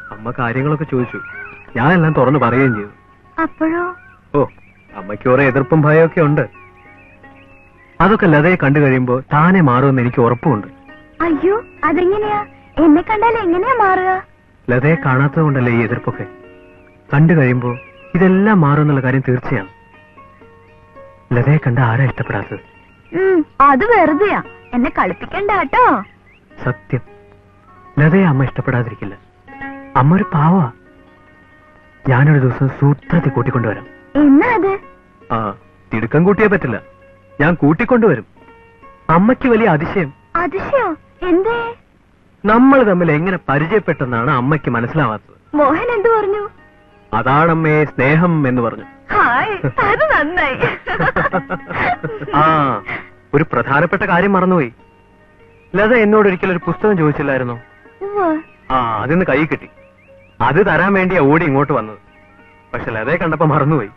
അമ്മ കാര്യങ്ങളൊക്കെ ചോദിച്ചു ഞാൻ എല്ലാം തുറന്നു പറയുകയും ചെയ്തു അപ്പോഴോ ഓ അമ്മയ്ക്ക് ഓരോ എതിർപ്പും ഭയമൊക്കെ ഉണ്ട് അതൊക്കെ ലതയെ കണ്ടു കഴിയുമ്പോ താനെ മാറുമെന്ന് എനിക്ക് ഉറപ്പുണ്ട് അയ്യോ അതെങ്ങനെയാ എന്നെ കണ്ടാൽ എങ്ങനെയാ മാറുക ലതയെ കാണാത്തത് കൊണ്ടല്ലേ ഈ എതിർപ്പൊക്കെ കണ്ടു കഴിയുമ്പോ ഇതെല്ലാം മാറുമെന്നുള്ള കാര്യം തീർച്ചയാണ് ലതയെ കണ്ട ആരാ ഇഷ്ടപ്പെടാത്തത് ഉം, അത് വെറുതെയാ എന്നെ കളിപ്പിക്കണ്ട കേട്ടോ സത്യം ലതയെ അമ്മ ഇഷ്ടപ്പെടാതിരിക്കില്ല അമ്മ ഒരു പാവാ ഞാനൊരു ദിവസം സൂത്രത്തിൽ കൂട്ടിക്കൊണ്ടുവരാം എന്നാ അത് ആ തിടുക്കം കൂട്ടിയേ പറ്റില്ല ഞാൻ കൂട്ടിക്കൊണ്ടുവരും അമ്മയ്ക്ക് വലിയ അതിശയം അതിശയോ എന്തേ നമ്മൾ തമ്മിൽ എങ്ങനെ പരിചയപ്പെട്ടെന്നാണ് അമ്മയ്ക്ക് മനസ്സിലാവാത്തത് മോഹൻ എന്തു പറഞ്ഞു അതാണമ്മേ സ്നേഹം എന്ന് പറഞ്ഞു ഹായ് അത് നന്നായി ആ ഒരു പ്രധാനപ്പെട്ട കാര്യം മറന്നുപോയി ലത എന്നോട് ഒരിക്കലും ഒരു പുസ്തകം ചോദിച്ചില്ലായിരുന്നോ ഉവ്വ്. ആ അതിന്ന് കൈ കിട്ടി അത് തരാൻ വേണ്ടിയാ ഓടി ഇങ്ങോട്ട് വന്നത് പക്ഷെ ലതയെ കണ്ടപ്പോ മറന്നുപോയി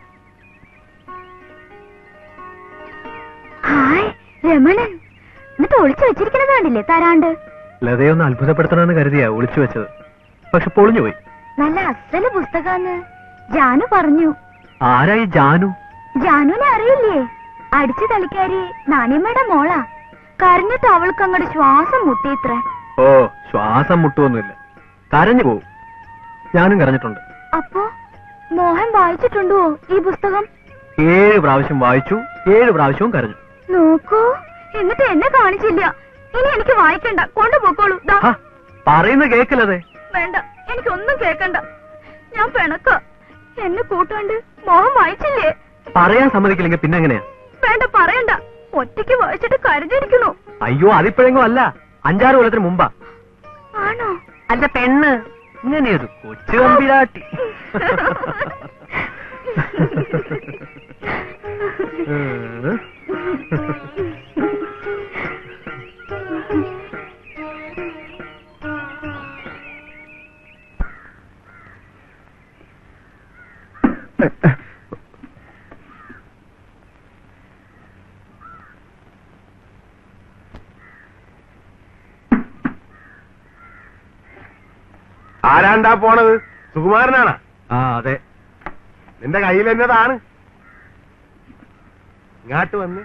ഹായ് രമണൻ എന്നിട്ട് ഒളിച്ചു വെച്ചിരിക്കുന്നത് കണ്ടില്ലേ തരാണ്ട് ലതയെ ഒന്ന് അത്ഭുതപ്പെടുത്തണമെന്ന് കരുതിയാ ഒളിച്ചു വെച്ചത് പക്ഷെ പൊളിഞ്ഞുപോയി നല്ല അസല് പുസ്തകാന്ന് ജാനു പറഞ്ഞു ആരായി ജാനു ജാനുവിനെ അറിയില്ലേ അടിച്ചു തളിക്കാരി നാണിയമ്മയുടെ മോളാ കരഞ്ഞിട്ട് അവൾക്ക് അങ്ങോട്ട് ശ്വാസം മുട്ടിയിത്ര ഓ ശ്വാസം മുട്ടുവൊന്നുമില്ല കരഞ്ഞു പോവും ഞാനും കരഞ്ഞിട്ടുണ്ട് അപ്പോ മോഹൻ വായിച്ചിട്ടുണ്ടോ ഈ പുസ്തകം ഏഴ് പ്രാവശ്യം വായിച്ചു ഏഴ് പ്രാവശ്യവും കരഞ്ഞു നോക്കൂ എന്നിട്ട് എന്നെ കാണിച്ചില്ല ഇനി എനിക്ക് വായിക്കണ്ട കൊണ്ടുപോക്കോളൂ ദാ. ഹ, പറയുന്ന കേക്കില്ലതെ വേണ്ട എനിക്കൊന്നും കേക്കണ്ട ഞാൻ പിണക്ക എന്നെ കൂട്ടാണ്ട് മോഹൻ വായിച്ചില്ലേ പറയാൻ സമ്മതിക്കില്ലെങ്കിൽ പിന്നെ എങ്ങനെയാ വേണ്ട പറയണ്ട ഒറ്റയ്ക്ക് വായിച്ചിട്ട് കരുതിയിരിക്കണു അയ്യോ അതിപ്പോഴെങ്കിലും അല്ല അഞ്ചാറ് കൊല്ലത്തിന് മുമ്പാ ആണോ അല്ല പെണ്ണ് ഇങ്ങനെയൊരു കൊച്ചു കമ്പിരാട്ടി ആരാണ്ടാ പോണത് സുകുമാരനാണാ ആ അതെ നിന്റെ കയ്യിൽ എന്നതാണ് ഇങ്ങാട്ട് വന്ന്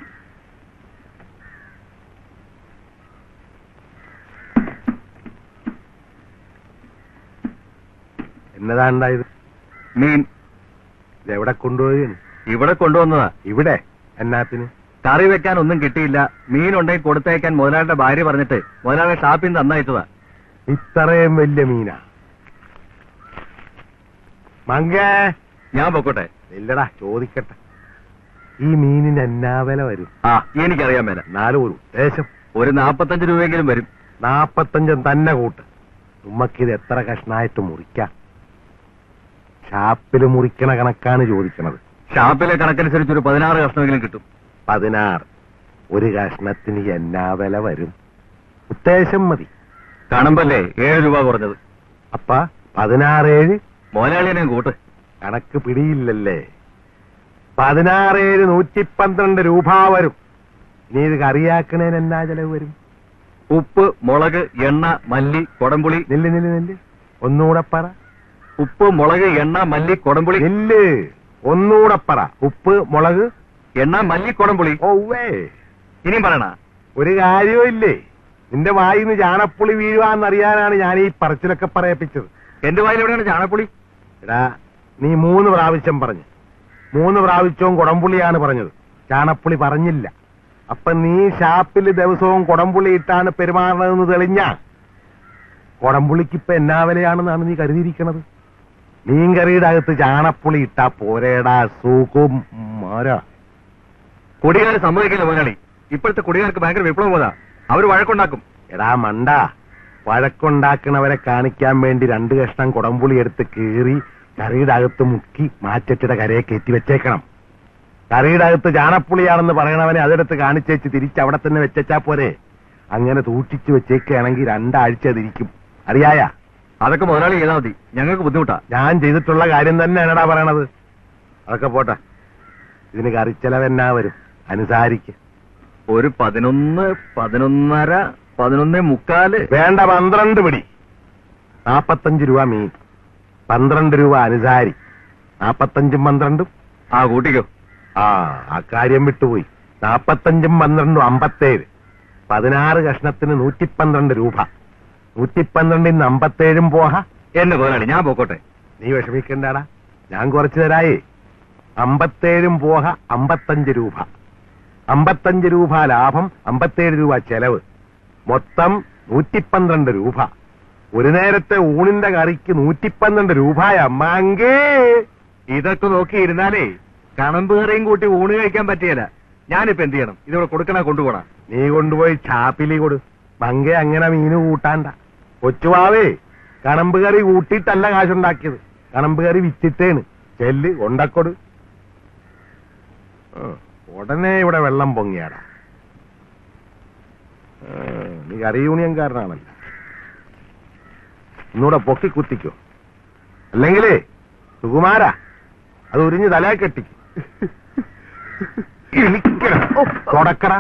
എന്നതാ ഉണ്ടായത് മീൻ ഇതെവിടെ കൊണ്ടുപോവുകയാണ് ഇവിടെ കൊണ്ടുവന്നതാ ഇവിടെ എന്നാത്തിന് കറി വെക്കാൻ ഒന്നും കിട്ടിയില്ല മീൻ ഉണ്ടെങ്കിൽ കൊടുത്തേക്കാൻ മുതലാളിയുടെ ഭാര്യ പറഞ്ഞിട്ട് മുതലാളിയുടെ ഷാപ്പിൽ നിന്ന് തന്നയച്ചതാ ഇത്രയും വലിയ മീനാ മങ്കേ ഞാൻ പൊക്കോട്ടെ ഇല്ലടാ ചോദിക്കട്ടെ ഈ മീനിന് എന്നാ വില വരും ആ എനിക്കറിയാൻ മേല എന്നാലും ഒരു ഉദ്ദേശം ഒരു നാപ്പത്തഞ്ച് രൂപയെങ്കിലും വരും നാപ്പത്തഞ്ചും തന്നെ കൂട്ട് ഉമ്മക്കിത് എത്ര കഷ്ണായിട്ട് മുറിക്കാം ഷാപ്പില് മുറിക്കണ കണക്കാണ് ചോദിക്കണത് ഷാപ്പിലെ കണക്കനുസരിച്ച് ഒരു പതിനാറ് കഷ്ണമെങ്കിലും കിട്ടും പതിനാറ് ഒരു കഷ്ണത്തിന് എന്നാ വില വരും ഉദ്ദേശം മതി കാണുമ്പല്ലേ ഏഴ് രൂപ കുറഞ്ഞത് അപ്പ പതിനാറേഴ് മുതലാളിയെ കൂട്ട് കണക്ക് പിടിയില്ലല്ലേ പതിനാറേഴ് നൂറ്റി പന്ത്രണ്ട് രൂപ വരും ഇനി ഇത് കറിയാക്കണേന് എന്നാ ചെലവ് വരും ഉപ്പ് മുളക് എണ്ണ മല്ലി കൊടംപുളി നെല്ല് നെല്ല് നെല്ല് ഒന്നുകൂടെ പറ ഉപ്പ് മുളക് എണ്ണ മല്ലി കൊടംപുളി നെല്ല് ഒന്നുകൂടെ പറ ഉപ്പ് മുളക് എണ്ണ മല്ലി കൊടംപുളി ഓവേ ഇനിയും പറയണ ഒരു കാര്യവും ഇല്ലേ നിന്റെ വായിന്ന് ചാണപ്പുളി വീഴുവാന്നറിയാനാണ് ഞാൻ ഈ പറച്ചിലൊക്കെ പറയിപ്പിച്ചത് എന്റെ വായിൽ എവിടെയാണ് ചാണപ്പുളി എടാ നീ മൂന്ന് പ്രാവശ്യം പറഞ്ഞു മൂന്ന് പ്രാവശ്യവും കുടംപുളിയാണ് പറഞ്ഞത് ചാണപ്പുളി പറഞ്ഞില്ല അപ്പൊ നീ ഷാപ്പിൽ ദിവസവും കുടംപുളി ഇട്ടാണ് പെരുമാറണതെന്ന് തെളിഞ്ഞ കുടംപുളിക്ക് ഇപ്പൊ എന്നാ വിലയാണെന്നാണ് നീ കരുതിയിരിക്കണത് മീൻകറിയുടെ അകത്ത് ചാണപ്പുളി ഇട്ടാ പോരേടാ സൂക്കും മോരാ കുടികാർ സമ്മതിക്കില്ല മുതലാളി ഇപ്പോഴത്തെ കുടികാർക്ക് ഭയങ്കര വിപ്ലവം പോതാ അവര് വഴക്കുണ്ടാക്കും എടാ മണ്ട വഴക്കുണ്ടാക്കണവരെ കാണിക്കാൻ വേണ്ടി രണ്ട് കഷ്ണം കുടംപുളി എടുത്ത് കീറി കറിയുടെ അകത്ത് മുക്കി മാറ്റച്ചിയുടെ കരയെ കയറ്റി വെച്ചേക്കണം കറിയുടെ അകത്ത് ചാണപ്പുളിയാണെന്ന് പറയണവനെ അതെടുത്ത് കാണിച്ചേച്ച് തിരിച്ച് അവിടെ തന്നെ വെച്ചാ പോരെ അങ്ങനെ തൂട്ടിച്ച് വെച്ചേക്കുകയാണെങ്കിൽ രണ്ടാഴ്ച അതിരിക്കും അറിയായ അതൊക്കെ മുതലാളി ചെയ്താൽ മതി ഞങ്ങൾക്ക് ബുദ്ധിമുട്ടാ ഞാൻ ചെയ്തിട്ടുള്ള കാര്യം തന്നെയാണടാ പറയണത് അതൊക്കെ പോട്ടെ ഇതിന് കറിച്ചെലവെന്നാ വരും അനുസാരിക്ക് ഒരു പതിനൊന്ന് പതിനൊന്നര പതിനൊന്ന് മുക്കാല് വേണ്ട പന്ത്രണ്ട് പിടി നാപ്പത്തഞ്ച് രൂപ മീൻ പന്ത്രണ്ട് രൂപ അനുസാരി നാപ്പത്തഞ്ചും പന്ത്രണ്ടും ആ കൂട്ടിക്കോ ആ ആ കാര്യം വിട്ടുപോയി നാപ്പത്തഞ്ചും പന്ത്രണ്ടും അമ്പത്തേഴ് പതിനാറ് കഷ്ണത്തിന് നൂറ്റിപ്പന്ത്രണ്ട് രൂപ നൂറ്റിപ്പന്ത്രണ്ടിന് അമ്പത്തേഴും പോഹ എന്നെ പോരാളി ഞാൻ പോക്കോട്ടെ നീ വിഷമിക്കണ്ടാടാ ഞാൻ കുറച്ചു തരായേ അമ്പത്തേഴും പോഹ അമ്പത്തഞ്ച് രൂപ അമ്പത്തഞ്ച് രൂപ ലാഭം അമ്പത്തേഴ് രൂപ ചെലവ് മൊത്തം നൂറ്റിപ്പന്ത്രണ്ട് രൂപ ഒരു നേരത്തെ ഊണിന്റെ കറിക്ക് നൂറ്റിപ്പന്ത്രണ്ട് രൂപയ അമ്മാങ്കേ ഇതൊക്കെ നോക്കി ഇരുന്നാലേ കണമ്പ് കറിയും കൂട്ടി ഊണ് കഴിക്കാൻ പറ്റിയല്ല ഞാനിപ്പോ എന്ത് ചെയ്യണം ഇതിവിടെ കൊടുക്കണ കൊണ്ടുപോണ നീ കൊണ്ടുപോയി ചാപ്പിലി കൊടു മങ്കെ അങ്ങനെ മീന് കൂട്ടാണ്ട കൊച്ചുവാവേ കണമ്പ് കറി കൂട്ടിയിട്ടല്ല കാശുണ്ടാക്കിയത് കണമ്പ് കറി വിറ്റിട്ടേണ് ചെല്ല് കൊണ്ടക്കൊടു ആ, ഉടനെ ഇവിടെ വെള്ളം പൊങ്ങിയാടാ ആ, നീ കറി യൂണിയൻകാരനാണല്ലോ ഒന്നുകൂടെ പൊക്കി കുത്തിക്കോ അല്ലെങ്കിലേ സുകുമാരാ അത് ഉരിഞ്ഞ് തലേ കെട്ടിക്കും ഇളിക്കണം. തുടക്കടാ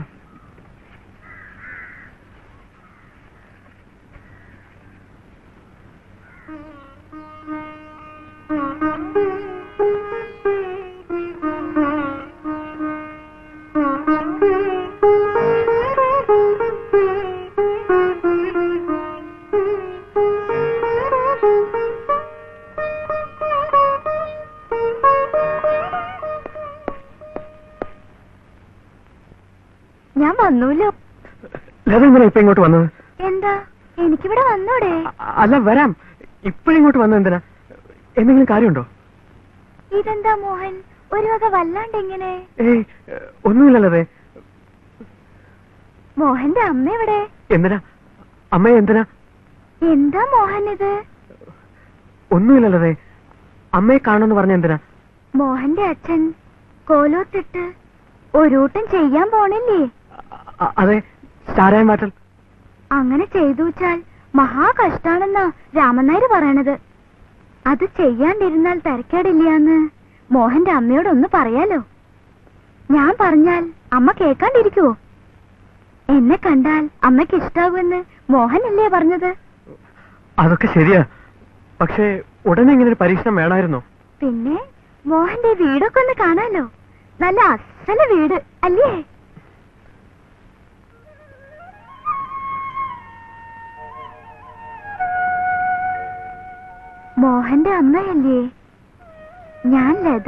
ഞാൻ വന്നൂലോ ലതെങ്ങനെ ഇപ്പൊ ഇങ്ങോട്ട് വന്നത് എന്താ എനിക്കിവിടെ വന്നൂടെ അ- അല്ല വരാം ഇപ്പോഴിങ്ങോട്ട് വന്നത് എന്തിനാ എന്തെങ്കിലും കാര്യമുണ്ടോ ഇതെന്താ മോഹൻ ഒരു വക വല്ലാണ്ട് എങ്ങനെ ഏയ് ഒന്നുമില്ലല്ലേ മോഹന്റെ അമ്മ എവിടെ എന്തിനാ അമ്മയെ എന്തിനാ എന്താ മോഹൻ ഇത് ഒന്നുമില്ലല്ലേ അമ്മയെ കാണുമെന്ന് പറഞ്ഞ എന്തിനാ മോഹന്റെ അച്ഛൻ കോലോത്തിട്ട് ഒരൂട്ടം ചെയ്യാൻ പോണില്ലേ അ- അ- അതെ ചാരായം മാറ്റൽ അങ്ങനെ ചെയ്തു വെച്ചാൽ മഹാ കഷ്ടാണെന്നാ രാമനായര് പറയണത് അത് ചെയ്യാണ്ടിരുന്നാൽ തിരക്കേടില്ലാന്ന് മോഹന്റെ അമ്മയോടൊന്ന് പറയാലോ ഞാൻ പറഞ്ഞാൽ അമ്മ കേൾക്കാണ്ടിരിക്കുവോ എന്നെ കണ്ടാൽ അമ്മയ്ക്ക് ഇഷ്ടാവുമെന്ന് മോഹനല്ലേ പറഞ്ഞത് അതൊക്കെ ശരിയാ പക്ഷേ ഉടനെ ഇങ്ങനെ ഒരു പരീക്ഷണം വേണമായിരുന്നോ പിന്നെ മോഹന്റെ വീടൊക്കെ ഒന്ന് കാണാലോ നല്ല അസല വീട് അല്ലേ മോഹന്റെ അമ്മയല്ലേ ഞാൻ ലത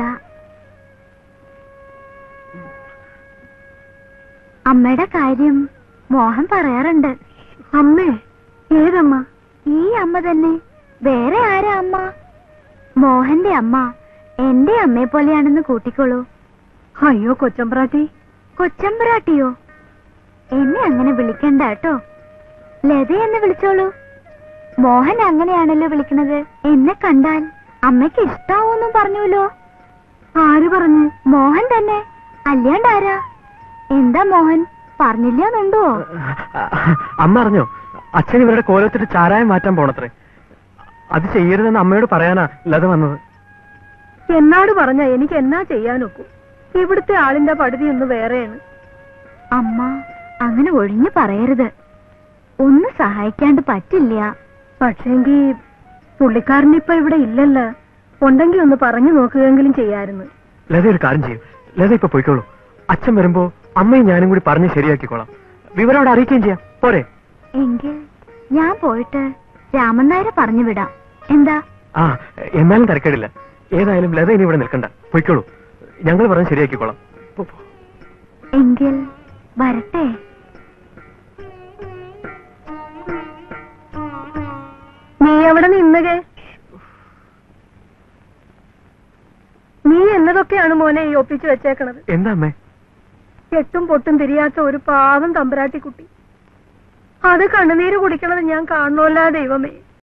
അമ്മയുടെ കാര്യം മോഹൻ പറയാറുണ്ട് അമ്മേ ഏതമ്മ ഈ അമ്മ തന്നെ വേറെ ആരാ അമ്മ മോഹന്റെ അമ്മ എന്റെ അമ്മയെ പോലെയാണെന്ന് കൂട്ടിക്കോളൂ അയ്യോ കൊച്ചമ്പ്രാട്ടി കൊച്ചമ്പ്രാട്ടിയോ എന്നെ അങ്ങനെ വിളിക്കണ്ട കേട്ടോ ലത എന്ന് വിളിച്ചോളൂ മോഹൻ അങ്ങനെയാണല്ലോ വിളിക്കണത് എന്നെ കണ്ടാൽ അമ്മയ്ക്ക് ഇഷ്ടാവൂന്നും പറഞ്ഞുല്ലോ ആര് പറഞ്ഞു മോഹൻ തന്നെ അല്ലാണ്ട് ആരാ എന്താ മോഹൻ പറഞ്ഞില്ലാന്നുണ്ടോ അമ്മ അറിഞ്ഞോ അച്ഛൻ ഇവരുടെ കോലത്തിട്ട് ചാരായം മാറ്റാൻ പോണത്രേ അത് ചെയ്യരുതെന്ന് അമ്മയോട് പറയാനാ ലത വന്നത് എന്നാട് പറഞ്ഞ എനിക്ക് എന്നാ ചെയ്യാനൊക്കും ഇവിടുത്തെ ആളിന്റെ പടുതി ഒന്ന് വേറെയാണ് അമ്മ അങ്ങനെ ഒഴിഞ്ഞു പറയരുത് ഒന്ന് സഹായിക്കാണ്ട് പറ്റില്ല പക്ഷേങ്കി പുള്ളിക്കാരനിപ്പൊ ഇവിടെ ഇല്ലല്ലോ ഉണ്ടെങ്കി ഒന്ന് പറഞ്ഞു നോക്കുകയെങ്കിലും ചെയ്യായിരുന്നു ലത ഒരു കാര്യം ചെയ്യും ലത ഇപ്പൊ പോയിക്കോളൂ അച്ഛൻ വരുമ്പോ അമ്മയും ഞാനും കൂടി പറഞ്ഞ് ശരിയാക്കിക്കോളാം വിവരം അവിടെ അറിയിക്കുകയും ചെയ്യാം പോരെ എങ്കിൽ ഞാൻ പോയിട്ട് രാമൻ നായരെ പറഞ്ഞു വിടാം എന്താ ആ എന്നാലും തിരക്കേടില്ല ഏതായാലും ലത ഇനി ഇവിടെ നിൽക്കണ്ട പോയിക്കോളൂ ഞങ്ങൾ പറഞ്ഞ് ശരിയാക്കിക്കോളാം പോ, പോ. എങ്കിൽ വരട്ടെ നീ അവിടെ നിന്നുകേ നീ എന്നതൊക്കെയാണ് മോനെ ഈ ഒപ്പിച്ചു വെച്ചേക്കണത് എന്താ അമ്മേ എട്ടും പൊട്ടും തിരിയാത്ത ഒരു പാവം തമ്പുരാട്ടിക്കുട്ടി അത് കണ്ണുനീര് കുടിക്കണത് ഞാൻ കാണണമല്ല ദൈവമേ